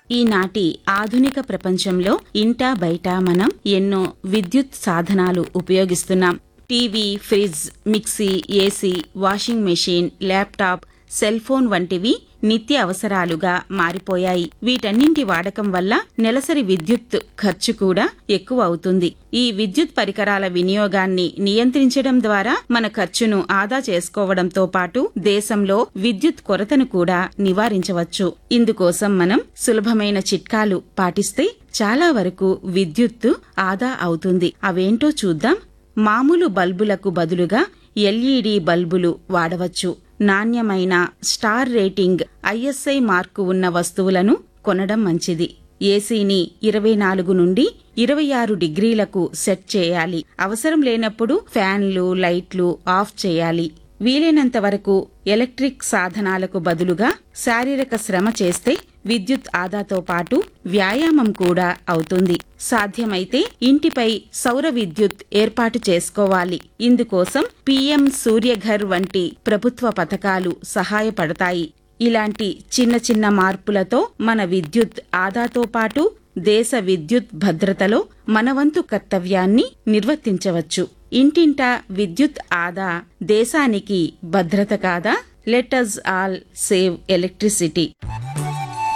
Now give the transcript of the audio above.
ఈనాటి ఆధునిక ప్రపంచంలో ఇంటా బయట మనం ఎన్నో విద్యుత్ సాధనాలు ఉపయోగిస్తున్నాం TV fridge mixie AC washing machine laptop cell phone వంటివి నిత్య అవసరాలుగా మారిపోయాయి వీటన్నింటి వాడకం వల్ల నెలసరి విద్యుత్ ఖర్చు కూడా ఎక్కువ అవుతుంది ఈ విద్యుత్ పరికరాల వినియోగాన్ని నియంత్రించడం ద్వారా మన ఖర్చును ఆదా చేసుకోవడంతో పాటు దేశంలో విద్యుత్ కొరతను కూడా నివారించవచ్చు ఇందుకోసం మనం సులభమైన చిట్కాలు పాటిస్తే చాలా వరకు విద్యుత్తు ఆదా అవుతుంది అవేంటో చూద్దాం మామూలు బల్బులకు బదులుగా ఎల్ఈడి బల్బులు వాడవచ్చు నాణ్యమైన స్టార్ రేటింగ్ ఐఎస్ఐ మార్కు ఉన్న వస్తువులను కొనడం మంచిది ఏసీని ఇరవై నాలుగు నుండి ఇరవై ఆరు డిగ్రీలకు సెట్ చేయాలి అవసరం లేనప్పుడు ఫ్యాన్లు లైట్లు ఆఫ్ చేయాలి వీలైనంత వరకు ఎలక్ట్రిక్ సాధనాలకు బదులుగా శారీరక శ్రమ చేస్తే విద్యుత్ ఆదాతో పాటు వ్యాయామం కూడా అవుతుంది సాధ్యమైతే ఇంటిపై సౌర విద్యుత్ ఏర్పాటు చేసుకోవాలి ఇందుకోసం పీఎం సూర్యఘర్ వంటి ప్రభుత్వ పథకాలు సహాయపడతాయి ఇలాంటి చిన్న చిన్న మార్పులతో మన విద్యుత్ ఆదాతో పాటు దేశ విద్యుత్ భద్రతలో మనవంతు కర్తవ్యాన్ని నిర్వర్తించవచ్చు ఇంటింటా విద్యుత్ ఆదా దేశానికి భద్రత కాదా let us all save electricity